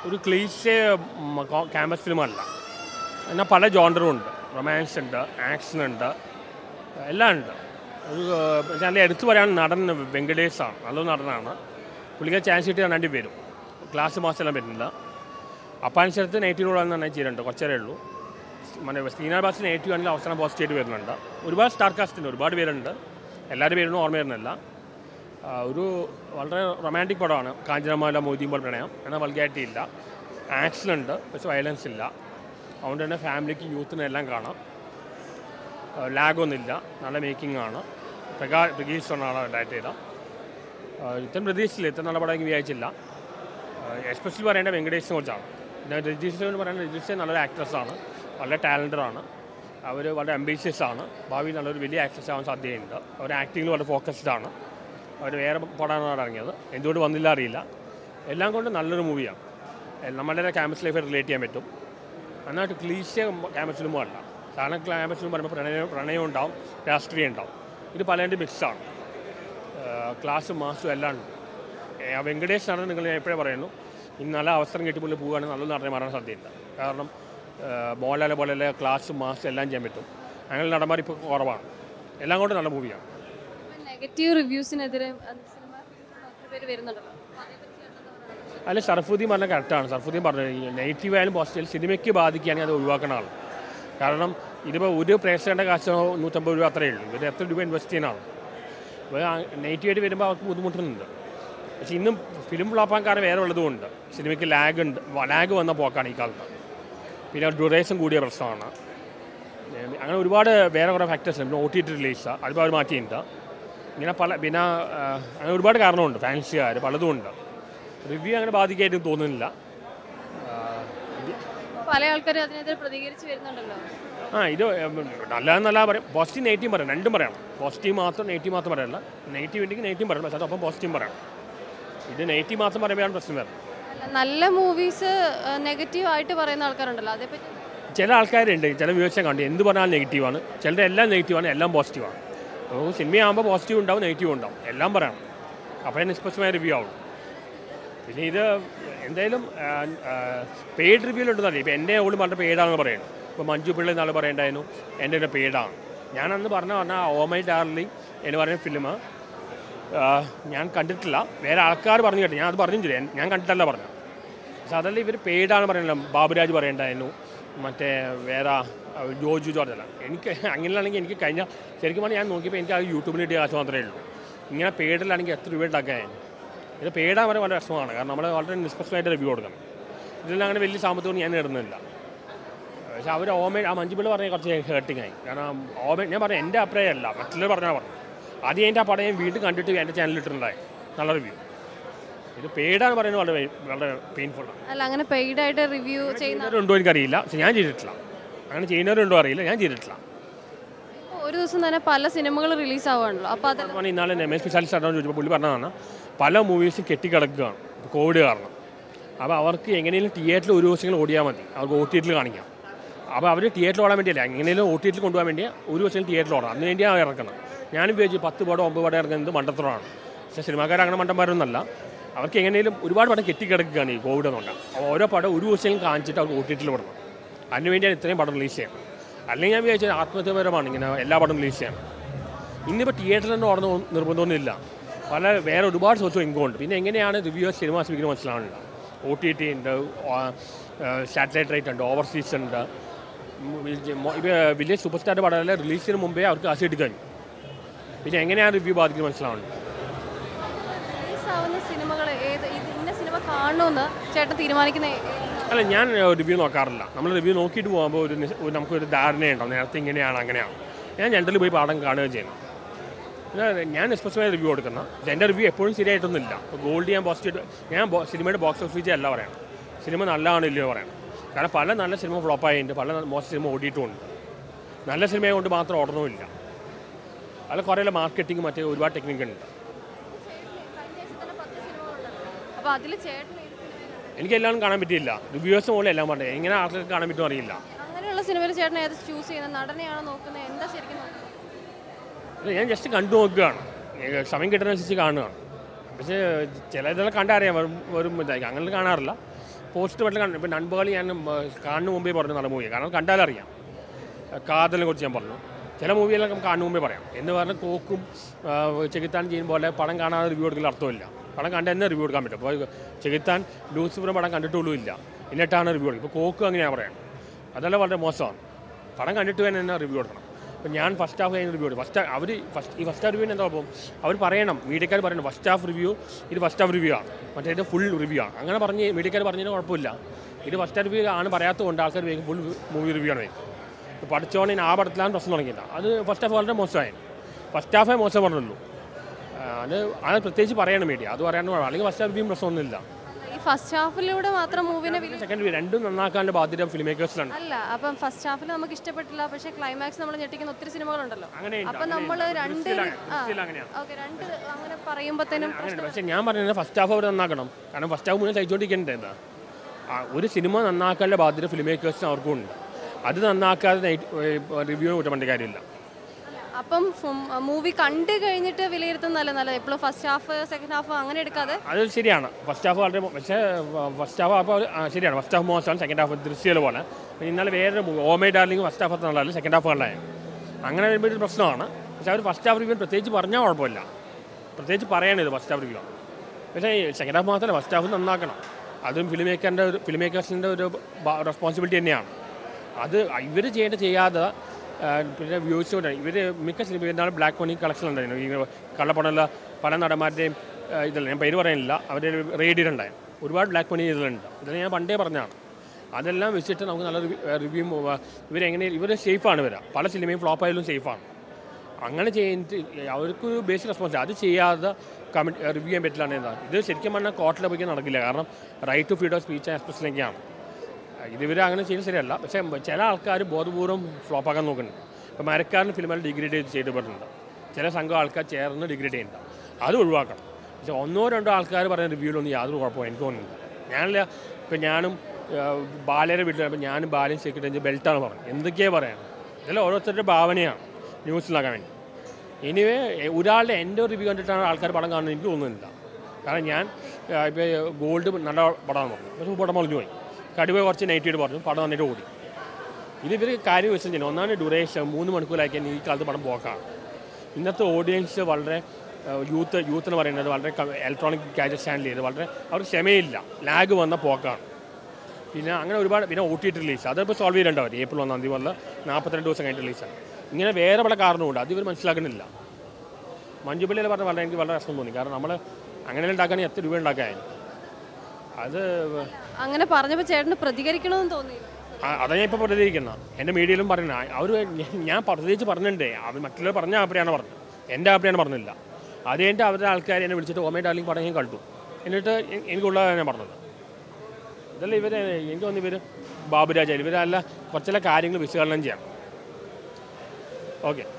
ഒരു cliché campus ഫിലിമല്ല എന്നാൽ പല ജോണ്ടറും ഉണ്ട് റൊമാൻസ് ഉണ്ട് ആക്ഷൻ ഉണ്ട് എല്ലാം ഉണ്ട് ഒരു ഏഹ്, നല്ല എടുത്തു പറയാൻ നടൻ വെങ്കടേഷാണ് നല്ലൊരു നടനാണ് പുള്ളിക്ക് ചാൻസ് കിട്ടിയ രണ്ടു പേരും ക്ലാസ് മാസമെല്ലാം വരുന്നില്ല അപ്പാൻസരത്ത് നെഗറ്റീവ് റോൾ തന്നെ ചെയ്യുന്നുണ്ട് കുറച്ചേരേ ഉള്ളൂ മറ്റേ ശ്രീനാബാസ് നെഗറ്റീവ് ആണെങ്കിൽ അവസാനം പോസിറ്റീവ് വരുന്നുണ്ട് ഒരുപാട് സ്റ്റാർ കാസ്റ്റ് ഉണ്ട് ഒരുപാട് പേരുണ്ട് എല്ലാവരും പേരൊന്നും ഓർമ്മ വരുന്നില്ല ആ, ഒരു വളരെ റൊമാൻറ്റിക് പടമാണ് കാഞ്ചനമാല മോദിയും പോലെ പ്രണയം എന്നാൽ വൾഗാരിറ്റി ഇല്ല ആക്ഷൻ ഉണ്ട് പക്ഷെ വയലൻസ് ഇല്ല അതുകൊണ്ട് തന്നെ ഫാമിലിക്ക് യൂത്തിന് എല്ലാം കാണാം ലാഗൊന്നുമില്ല നല്ല മേക്കിംഗ് ആണ് പ്രകാ പ്രകീഷ് ആണ് ഡയറക്റ്റ് ചെയ്ത ഇത്രയും പ്രതീക്ഷിച്ചില്ല ഇത്ര നല്ല പടം എനിക്ക് വിചാരിച്ചില്ല എസ്പെഷ്യലി പറയേണ്ട വെങ്കടേഷിനെ കുറിച്ചാണ് പിന്നെ രജിസ്റ്റർ എന്ന് പറയുന്നത് രജിസ്റ്റർ നല്ലൊരു ആക്ട്രസ്സാണ് വളരെ ടാലൻറ്റഡ് ആണ് അവർ വളരെ അംബീഷ്യസ് ആണ് ഭാവിയിൽ നല്ലൊരു വലിയ ആക്ട്രസ് ആവാൻ സാധ്യതയുണ്ട് അവർ ആക്ടിങ്ങിൽ വളരെ ഫോക്കസ്ഡ് ആണ് അവർ വേറെ പടമാണ് ഇറങ്ങിയത് എന്തുകൊണ്ട് വന്നില്ല അറിയില്ല എല്ലാം കൊണ്ടും നല്ലൊരു മൂവിയാണ് നമ്മളുടെ ക്യാമ്പസ് ലൈഫ് റിലേറ്റ് ചെയ്യാൻ പറ്റും നന്നായിട്ട് ക്ലീശ ക്യാമ്പസ് ഫിലിമല്ല കാരണം ക്യാമ്പസ് ഫിലിം പറയുമ്പോൾ പ്രണയം പ്രണയം ഉണ്ടാവും രാഷ്ട്രീയം ഉണ്ടാവും ഇത് പലതിൻ്റെ മിക്സാണ് ക്ലാസ്സും മാസും എല്ലാം ഉണ്ട് ഏ, ആ വെങ്കടേഷ് നടൻ നിങ്ങൾ ഞാൻ എപ്പോഴേ പറയുന്നു ഇനി നല്ല അവസരം കിട്ടിയപ്പോൾ പോവുകയാണെങ്കിൽ നല്ല നടനെ മാറാൻ സാധ്യതയില്ല കാരണം മോഹൻലാലെ പോലെ ക്ലാസ്സും മാസും എല്ലാം ചെയ്യാൻ പറ്റും അങ്ങനെ നടന്മാർ ഇപ്പോൾ കുറവാണ് എല്ലാം കൊണ്ടും നല്ല മൂവിയാണ് നെഗറ്റീവ് റിവ്യൂസിനെതിരെ സിനിമ ഒത്തിരി പേര് വരുന്നുണ്ടല്ലോ അപ്പൊ അതേപറ്റി എന്താണ് പറയുന്നത്? അല്ല സർഫുദ്ദീൻ പറഞ്ഞ കറക്റ്റാണ് സർഫുദ്ദീൻ പറഞ്ഞത് നെഗറ്റീവ് ആയാലും പോസിറ്റീവ് സിനിമയ്ക്ക് ബാധിക്കുകയാണെങ്കിൽ അത് ഒഴിവാക്കണ ആൾ കാരണം ഇതിപ്പോൾ ഒരു പ്രേക്ഷകരുടെ കാശ് നൂറ്റമ്പത് രൂപ അത്രയേ ഉള്ളൂ ഇവർ എത്ര രൂപ ഇൻവെസ്റ്റ് ചെയ്യുന്ന ആൾ അപ്പോൾ നെഗറ്റീവായിട്ട് വരുമ്പോൾ അവർക്ക് ബുദ്ധിമുട്ടുന്നുണ്ട് പക്ഷേ ഇന്നും ഫിലിം ഫ്ലോപ്പാൻ കാരണം വേറെ ഉള്ളതുകൊണ്ട് സിനിമയ്ക്ക് ലാഗ് ഉണ്ട് ലാഗ് വന്ന പോക്കാണ് ഈ കാലത്ത് പിന്നെ ഡ്യൂറേഷൻ കൂടിയ പ്രശ്നമാണ് ഏ, അങ്ങനെ ഒരുപാട് വേറെ കുറേ ഫാക്ടേഴ്സ് ഉണ്ട് ഒ ടി ടി റിലീസ് അതിപ്പോൾ അവർ മാറ്റിയിട്ടുണ്ട് ഇങ്ങനെ പല പിന്നെ ആ, അങ്ങനെ ഒരുപാട് കാരണമുണ്ട് ഫാൻസിക്കാർ പലതും ഉണ്ട് റിവ്യൂ അങ്ങനെ ബാധിക്കായിട്ട് തോന്നുന്നില്ല ആ, ഇത് പല ആൾക്കാരും അതിനെതിരെ പ്രതികരിച്ച് വരുന്നുണ്ടല്ലോ ആ ഇത് നല്ലതെന്നല്ല പറയും പോസിറ്റീവ് നെഗറ്റീവ് പറയാം രണ്ടും പറയണം പോസിറ്റീവ് മാത്രം നെഗറ്റീവ് മാത്രം പറയല്ല നെഗറ്റീവ് ഉണ്ടെങ്കിൽ നെഗറ്റീവ് പറയണം പക്ഷേ അപ്പം പോസിറ്റീവ് പറയണം ഇത് നെഗറ്റീവ് മാത്രം പറയുമ്പോഴാണ് പ്രശ്നം വരുന്നത് അല്ല, നല്ല മൂവീസ് നെഗറ്റീവ് ആയിട്ട് പറയുന്ന ആൾക്കാരുണ്ടല്ലോ അതേപറ്റി ചില ആൾക്കാരുണ്ട് ചില വ്യൂവേഴ്സ് കണ്ടു എന്ത് പറഞ്ഞാലും നെഗറ്റീവാണ് ചിലരുടെ എല്ലാം നെഗറ്റീവാണ് എല്ലാം പോസിറ്റീവാണ് അപ്പോൾ സിനിമയാകുമ്പോൾ പോസിറ്റീവ് ഉണ്ടാവും നെഗറ്റീവ് ഉണ്ടാവും എല്ലാം പറയണം അപ്പോൾ നിഷ്പക്ഷമായ റിവ്യൂ ആവും പിന്നെ ഇത് എന്തായാലും പെയ്ഡ് റിവ്യൂലുണ്ടെന്ന് അറിയാം ഇപ്പോൾ എൻ്റെ ഓളും പറഞ്ഞ പെയ്ഡാണെന്ന് പറയുന്നു ഇപ്പോൾ മഞ്ജു പിള്ള നാളെ പറയണ്ടായിരുന്നു എൻ്റെ ഒരു പെയ്ഡാണ് ഞാൻ അന്ന് പറഞ്ഞ പറഞ്ഞാൽ ഓമൈ ഡാർലിംഗ് എന്ന് പറയുന്ന ഫിലിം ഞാൻ കണ്ടിട്ടില്ല വേറെ ആൾക്കാർ പറഞ്ഞു കേട്ടോ ഞാൻ അത് പറഞ്ഞില്ല ഞാൻ കണ്ടിട്ടല്ല പറഞ്ഞു പക്ഷെ അതല്ല ഇവർ പെയ്ഡാണ് പറയുന്നത് ബാബുരാജ് പറയണ്ടായിരുന്നു മറ്റേ വേറെ ആ, ജോജു ജോർജ് അല്ല എനിക്ക് അങ്ങനെയാണെങ്കിൽ എനിക്ക് കഴിഞ്ഞ ശരിക്കും പറഞ്ഞാൽ ഞാൻ നോക്കിയപ്പോൾ എനിക്ക് ആ യൂട്യൂബിൽ കിട്ടിയ കാശ് മാത്രമേ ഉള്ളൂ ഇങ്ങനെ പെയ്ഡിലാണെങ്കിൽ എത്ര രൂപ ഉണ്ടാക്കാൻ ഇത് പെയ്ഡാൻ വരെ വളരെ വിഷമമാണ് കാരണം നമ്മൾ വളരെ നിഷ്പക്ഷമായിട്ട് റിവ്യൂ കൊടുക്കണം ഇതിൽ അങ്ങനെ വലിയ സാമ്പത്തികം ഞാൻ ഇടുന്നില്ല പക്ഷെ അവർ ഓമ ആ മഞ്ജുപിള്ള പറഞ്ഞ കുറച്ച് ഹേർട്ടിങ് ആയി കാരണം ഓമ ഞാൻ പറഞ്ഞു എൻ്റെ അഭിപ്രായമല്ല മറ്റുള്ളവർ പറഞ്ഞാൽ പറഞ്ഞു ആദ്യം എൻ്റെ ആ പടം ഞാൻ വീണ്ടും കണ്ടിട്ട് എൻ്റെ ചാനലിൽ ഇട്ടിട്ടുണ്ടായി നല്ല റിവ്യൂ ഇത് പെയ്ഡാന്ന് പറയുന്നത് വളരെ വളരെ പെയിൻഫുള്ളാണ് അല്ല അങ്ങനെ പെയ്ഡ് ആയിട്ട് റിവ്യൂ ചെയ്യുന്ന ചെയ്യുന്നവരുണ്ടോ എനിക്കറിയില്ല പക്ഷെ ഞാൻ ചെയ്തിട്ടില്ല അങ്ങനെ ചെയ്യുന്നവരുണ്ടോ അറിയില്ല ഞാൻ ചെയ്തിട്ടില്ല ഇപ്പൊ ഒരു ദിവസം തന്നെ പല സിനിമകൾ റിലീസ് ആവുകയാണല്ലോ അപ്പൊ അത് പറഞ്ഞ ഇന്നാളെ രമേശ് സ്പെഷ്യാലിസ്റ്റ് ആണെന്ന് ചോദിച്ചപ്പോൾ പുള്ളി പറഞ്ഞതാണ് പല മൂവീസും കെട്ടിക്കിടക്കുകയാണ് കോവിഡ് കാരണം അപ്പോൾ അവർക്ക് എങ്ങനെയും തിയേറ്ററിൽ ഒരു ദിവസങ്ങൾ ഓടിയാൽ മതി അവർക്ക് ഒ ടി ടിയിൽ കാണിക്കാം അപ്പോൾ അവർ തിയേറ്ററിൽ ഓടാൻ വേണ്ടിയല്ല എങ്ങനെയും ഒ ടി ടിയിൽ കൊണ്ടുപോകാൻ വേണ്ടി ഒരു ദിവസം തിയേറ്ററിൽ ഓടാം അതിന് വേണ്ടിയാണ് ഇറക്കണം ഞാനും വിചാരിച്ചു പത്ത് പടം ഒമ്പത് പടം ഇറങ്ങുന്നത് മണ്ടത്തരമാണ് പക്ഷേ സിനിമാക്കാർ അങ്ങനെ മണ്ടന്മാരൊന്നല്ല അവർക്ക് എങ്ങനെയും ഒരുപാട് പടം കെട്ടിക്കിടക്കുകയാണ് ഈ കോവിഡ് എന്നുണ്ട് അപ്പോൾ ഓരോ പടം ഒരു ദിവസം കാണിച്ചിട്ട് അവർക്ക് ഒ ടി ടിയിൽ വിടണം അതിന് വേണ്ടിയാണ് ഇത്രയും പടം റിലീസ് ചെയ്യുന്നത് അല്ലെങ്കിൽ ഞാൻ വിചാരിച്ചത് ആത്മഹത്യപരമാണ് ഇങ്ങനെ എല്ലാ പടം റിലീസ് ചെയ്യാൻ ഇന്നിപ്പോൾ തിയേറ്ററിൽ തന്നെ ഓടുന്ന നിർബന്ധമൊന്നുമില്ല പല വേറെ ഒരുപാട് സോഴ്സ് ഇൻകം ഉണ്ട് പിന്നെ എങ്ങനെയാണ് റിവ്യൂസ് സിനിമ സ്വീകരിക്കുന്നത് മനസ്സിലാവുന്നില്ല ഒ ടി ടി ഉണ്ട് സാറ്റലൈറ്റ് റൈറ്റ് ഉണ്ട് ഓവർസീസ് ഉണ്ട് ഇപ്പോൾ വലിയ സൂപ്പർ സ്റ്റാർ പടമെല്ലാം റിലീസിന് മുമ്പേ അവർക്ക് കാശ് കിട്ടിക്കഴിഞ്ഞു പിന്നെ എങ്ങനെയാണ് റിവ്യൂ ബാധിക്കുന്നത് മനസ്സിലാവുന്നത് റിലീസ് ആവുന്ന സിനിമകൾ ഏത് ഇത് ഇന്ന സിനിമ കാണണമെന്ന് ചേട്ടൻ തീരുമാനിക്കുന്ന ഏ- അല്ല ഞാൻ റിവ്യൂ നോക്കാറില്ല നമ്മൾ റിവ്യൂ നോക്കിയിട്ട് പോകുമ്പോൾ ഒരു നിസ്- ഒരു നമുക്കൊരു ധാരണയുണ്ടാവും നേരത്തെ ഇങ്ങനെയാണ് അങ്ങനെയാണ് ഞാൻ ജനറലി പോയി പാഠം കാണുകയും ചെയ്യുന്നു പിന്നെ ഞാൻ നിഷ്പക്ഷമായ റിവ്യൂ കൊടുക്കുന്ന എൻ്റെ റിവ്യൂ എപ്പോഴും ശരിയായിട്ടൊന്നുമില്ല ഇപ്പോൾ ഗോൾഡ് ഞാൻ പോസിറ്റീവ് ഞാൻ ബോ- സിനിമയുടെ ബോക്സ് ഓഫീസ് അല്ല പറയണം സിനിമ നല്ലതാണോ ഇല്ലയോ പറയണം കാരണം പല നല്ല സിനിമ ഫ്ലോപ്പായിട്ടുണ്ട് പല മോശം സിനിമ ഓടിയിട്ടുമുണ്ട് നല്ല സിനിമയെ കൊണ്ട് മാത്രം ഓടണമില്ല അതിൽ കുറേ മാർക്കറ്റിംഗ് മറ്റേ ഒരുപാട് ടെക്നിക്ക് ഉണ്ട് അപ്പൊ അതിൽ ചേട്ടൻ ഏത് സിനിമയാണ് എനിക്ക് എല്ലാം കാണാൻ പറ്റിയില്ല റിവ്യൂവേഴ്സ് പോലെ എല്ലാം പറഞ്ഞത് എങ്ങനെ ആൾക്കാർക്ക് കാണാൻ പറ്റുമോ അറിയില്ല അങ്ങനെയുള്ള സിനിമയിൽ ചേട്ടൻ ഏത് ചൂസ് ചെയ്യുന്നത് നടനെയാണോ നോക്കുന്നത് എന്താ ശരിക്കും നോക്കുന്നത് അല്ല ഞാൻ ജസ്റ്റ് കണ്ടു നോക്കുകയാണ് ഏ, സമയം കിട്ടുന്നതനുസരിച്ച് കാണുകയാണ് പക്ഷേ ചില ഇതെല്ലാം കണ്ടറിയാം വെറും വെറും ഇതായിരിക്കും അങ്ങനെ കാണാറില്ല പോസ്റ്റ് മറ്റും കണ്ടു ഇപ്പം നൻപകളി ഞാൻ ഉം, കാണുന്ന മുമ്പേ പറഞ്ഞു നടന്ന മൂവി കാരണം കണ്ടാലറിയാം കാതലിനെ കുറിച്ച് ഞാൻ പറഞ്ഞു ചില മൂവികളൊക്കെ നമുക്ക് കാണുന്ന മുമ്പേ പറയാം എന്ന് പറഞ്ഞാൽ കോക്കും ആ, ചെകുത്താൻ ചെയ്യുമ്പോൾ പോലെ പടം കാണാതെ റിവ്യൂ കൊടുക്കൽ അർത്ഥമില്ല പടം കണ്ട് തന്നെ റിവ്യൂ കൊടുക്കാൻ പറ്റും അപ്പോൾ ചെകുത്താൻ ലൂസിഫറും പടം കണ്ടിട്ടുള്ളൂ ഇല്ല എന്നിട്ടാണ് റിവ്യൂ കൊടുക്കുക ഇപ്പോൾ കോക്കും അങ്ങനെയാണ് പറയാം അതല്ല വളരെ മോശമാണ് പടം കണ്ടിട്ട് തന്നെ തന്നെ റിവ്യൂ കൊടുക്കണം ഇപ്പം ഞാൻ ഫസ്റ്റ് ഹാഫ് കഴിഞ്ഞ് റിവ്യൂ കൊടുക്കും ഫസ്റ്റ് അവർ ഫസ്റ്റ് ഈ ഫസ്റ്റ് ഹാഫ് റിവ്യൂ എന്താ കുഴപ്പം അവർ പറയണം മീഡിയക്കാർ പറയണം ഫസ്റ്റ് ഹാഫ് റിവ്യൂ ഇത് ഫസ്റ്റ് ഹാഫ് റിവ്യൂ ആണ് മറ്റേത് ഫുൾ റിവ്യൂ ആണ് അങ്ങനെ പറഞ്ഞ് മീഡിയക്കാർ പറഞ്ഞതിന് കുഴപ്പമില്ല ഇത് ഫസ്റ്റ് ഹാഫ് റിവ്യൂ ആണ് പറയാത്തതുകൊണ്ട് ആൾക്കാർ വേഗം ഫുൾ മൂവി റിവ്യൂ ആണ് വേഗം പഠിച്ചോണിന് ആ പടത്തിലാണ് പ്രശ്നം തുടങ്ങിയില്ല അത് ഫസ്റ്റ് ഹാഫ് വളരെ മോശമായി ഫസ്റ്റ് ഹാഫേ മോശം പറഞ്ഞുള്ളൂ ആ, അത് അത് പ്രത്യേകിച്ച് പറയണം മീഡിയ അത് പറയാണ്ട് കുഴപ്പം. അല്ലെങ്കിൽ ഫസ്റ്റ് ഹാഫ് റിവ്യൂ പ്രശ്നമൊന്നുമില്ല ഈ ഫസ്റ്റ് ഹാഫിലൂടെ മാത്രം മൂവിനെ വില സെക്കൻഡ് റിവ്യൂ രണ്ടും നന്നാക്കാനുള്ള ബാധ്യത ഫിലിം മേക്കേഴ്സിലാണ് അല്ല അപ്പം ഫസ്റ്റ് ഹാഫിൽ നമുക്ക് ഇഷ്ടപ്പെട്ടില്ല പക്ഷേ ക്ലൈമാക്സ് നമ്മൾ ഞെട്ടിക്കുന്ന ഒത്തിരി സിനിമകളുണ്ടല്ലോ അങ്ങനെയുണ്ട് അപ്പം നമ്മൾ രണ്ട് ആ അങ്ങനെയാണ് ഓക്കെ രണ്ട് അങ്ങനെ പറയുമ്പോഴത്തേനും അങ്ങനെയുണ്ട് പക്ഷേ ഞാൻ പറയുന്നത് ഫസ്റ്റ് ഹാഫ് അവർ നന്നാക്കണം കാരണം ഫസ്റ്റ് ഹാഫ് മുന്നേ സഹിച്ചുകൊണ്ടിരിക്കണ്ടേ എന്താ ആ, ഒരു സിനിമ നന്നാക്കാനുള്ള ബാധ്യത ഫിലിം മേക്കേഴ്സിന് അവർക്കും ഉണ്ട് അത് നന്നാക്കാതെ റിവ്യൂ കുറ്റം കാര്യമില്ല അപ്പം മൂവി കണ്ടു കഴിഞ്ഞിട്ട് വിലയിരുത്തുന്നതല്ല നല്ലത് എപ്പോഴും ഫസ്റ്റ് ഹാഫ് സെക്കൻഡ് ഹാഫ് അങ്ങനെ എടുക്കാതെ അത് ശരിയാണ് ഫസ്റ്റ് ഹാഫ് വളരെ മോ- പക്ഷേ ഫസ്റ്റ് ഹാഫ് അപ്പോൾ ശരിയാണ് ഫസ്റ്റ് ഹാഫ് മോശമാണ് സെക്കൻഡ് ഹാഫ് ദൃശ്യകൾ പോലെ പിന്നെ ഇന്നലെ വേറെ movie oh my darling first half നല്ലതല്ല സെക്കൻഡ് ഹാഫ് നല്ലതായി അങ്ങനെ വരുമ്പോൾ ഒരു പ്രശ്നമാണ് പക്ഷേ അവർ ഫസ്റ്റ് ഹാഫ് റിവ്യൂ പ്രത്യേകിച്ച് പറഞ്ഞാൽ കുഴപ്പമില്ല പ്രത്യേകിച്ച് പറയണത് ഫസ്റ്റ് ഹാഫ് റിവ്യൂ ആണ് പക്ഷേ സെക്കൻഡ് ഹാഫ് മാത്രമല്ല ഫസ്റ്റ് ഹാഫ് നന്നാക്കണം അതും ഫിലിം മേക്കറിൻ്റെ ഒരു ഫിലിം മേക്കേഴ്സിൻ്റെ ഒരു റെസ്പോൺസിബിലിറ്റി തന്നെയാണ് അത് ഇവർ ചെയ്യേണ്ട ചെയ്യാതെ ആ, പിന്നെ വ്യൂസ് ഇവർ മിക്ക സിനിമ എന്താണ് ബ്ലാക്ക് മണി കളക്ഷൻ ഉണ്ടായിരുന്നു ഈ കള്ളപ്പണമുള്ള പല നടന്മാരുടെയും ആ, ഇതല്ല ഞാൻ പേര് പറയുന്നില്ല അവരുടെ റേഡിയിലുണ്ടായിരുന്നു ഒരുപാട് ബ്ലാക്ക് മണി ഇതിലുണ്ട് ഇതെല്ലാം ഞാൻ പണ്ടേ പറഞ്ഞതാണ് അതെല്ലാം വെച്ചിട്ട് നമുക്ക് നല്ല റിവ്യൂ ഇവരെങ്ങനെ ഇവർ സേഫാണ് ഇവർ പല സിനിമയും ഫ്ലോപ്പ് ആയാലും സേഫാണ് അങ്ങനെ ചെയ്തിട്ട് അവർക്ക് ബേസിക് റെസ്പോൺസ് അത് ചെയ്യാതെ കമൻറ്റ് റിവ്യൂ ചെയ്യാൻ പറ്റില്ല എന്താ ഇത് ശരിക്കും പറഞ്ഞാൽ കോർട്ടിലെ പോയി നടക്കില്ല കാരണം right to freedom of speech and എക്സ്പ്രഷനിലേക്കാണ് ഇതിവർ അങ്ങനെ ചെയ്യുന്നത് ശരിയല്ല പക്ഷേ ചില ആൾക്കാർ ബോധപൂർവ്വം ഫ്ലോപ്പാക്കാൻ നോക്കുന്നുണ്ട് ഇപ്പോൾ മരക്കാരൻ ഫിലിമിൽ ഡിഗ്രേഡ് ചെയ്ത് ചെയ്തിട്ടുണ്ട് ചില സംഘം ആൾക്കാർ ചേർന്ന് ഡിഗ്രേഡ് ചെയ്യുന്നുണ്ട് അത് ഒഴിവാക്കണം പക്ഷേ ഒന്നോ രണ്ടോ ആൾക്കാർ പറയുന്ന റിവ്യൂലൊന്നും യാതൊരു കുഴപ്പമില്ല എനിക്ക് തോന്നുന്നില്ല ഞാനില്ല ഇപ്പം ഞാനും ബാലയുടെ വീട്ടിൽ അപ്പോൾ ഞാനും ബാലയും സെക്രട്ടറി ബെൽറ്റാണ് പറഞ്ഞത് എന്തൊക്കെയാണ് പറയാൻ ഇതെല്ലാം ഓരോരുത്തരുടെ ഭാവനയാണ് ന്യൂസിലാക്കാൻ വേണ്ടി എനിവേ ഒരാളുടെ എൻ്റെ ഒരു റിവ്യൂ കണ്ടിട്ടാണ് ആൾക്കാർ പടം കാണുന്നത് എനിക്ക് തോന്നുന്നില്ല കാരണം ഞാൻ ഇപ്പോൾ ഗോൾഡ് നല്ല പടമാണ് പറഞ്ഞു പക്ഷേ പടം പറഞ്ഞു പോയി കടുവ കുറച്ച് നെഗറ്റീവ് പറഞ്ഞു പടം നന്നായിട്ട് ഓടി ഇത് ഇവർ കാര്യം വെച്ചാൽ ചെയ്യുന്നത് ഒന്നാണ് ഡ്യൂറേഷൻ മൂന്ന് മണിക്കൂറാക്കിയാൽ ഈ കാലത്ത് പടം പോക്കാണ് ഇന്നത്തെ ഓഡിയൻസ് വളരെ യൂത്ത് യൂത്ത് എന്ന് പറയുന്നത് വളരെ ഇലക്ട്രോണിക് ഗാജറ്റ്സ് ഹാൻഡിൽ ചെയ്ത് വളരെ അവർക്ക് ക്ഷമയില്ല ലാഗ് വന്ന പോക്കാണ് പിന്നെ അങ്ങനെ ഒരുപാട് പിന്നെ ഒ ടി ടി റിലീസ് അതിപ്പോൾ സോൾവ് ചെയ്തിട്ടുണ്ടാവും ഏപ്രിൽ ഒന്നാം തീയതി വല്ല നാൽപ്പത്തിരണ്ട് ദിവസം കഴിഞ്ഞിട്ട് റിലീസാണ് ഇങ്ങനെ വേറെ പല കാരണമുണ്ട് അത് ഇവർ മനസ്സിലാക്കുന്നില്ല മഞ്ജുപള്ളിയിൽ പറഞ്ഞ വളരെ എനിക്ക് വളരെ രസം തോന്നി കാരണം നമ്മൾ അങ്ങനെ ഉണ്ടാക്കുകയാണെങ്കിൽ എത്ര രൂപ ഉണ്ടാക്കാൻ അത് അങ്ങനെ പറഞ്ഞപ്പോൾ ചേട്ടന് പ്രതികരിക്കണമെന്ന് തോന്നി ആ- അതാ ഞാൻ ഇപ്പോൾ പ്രതികരിക്കുന്ന എൻ്റെ മീഡിയയിലും പറയുന്നത് അവർ ഞാൻ പ്രത്യേകിച്ച് പറഞ്ഞിട്ടുണ്ടേ അവർ മറ്റുള്ളവർ പറഞ്ഞ അഭിപ്രായമാണ് പറഞ്ഞത് എൻ്റെ അഭിപ്രായമാണ് പറഞ്ഞില്ല അത് കഴിഞ്ഞിട്ട് അവരുടെ ആൾക്കാർ എന്നെ വിളിച്ചിട്ട് ഓമേ ഡാർലിംഗ് പടം ഞാൻ കണ്ടു എന്നിട്ട് എ- എനിക്കുള്ളതാണ് ഞാൻ പറഞ്ഞത് ഇതല്ല ഇവർ എനിക്ക് തോന്നുന്നു ഇവർ ബാബുരാജ ഇവരല്ല കുറച്ചില കാര്യങ്ങൾ വിശകലനം ചെയ്യണം ഓക്കെ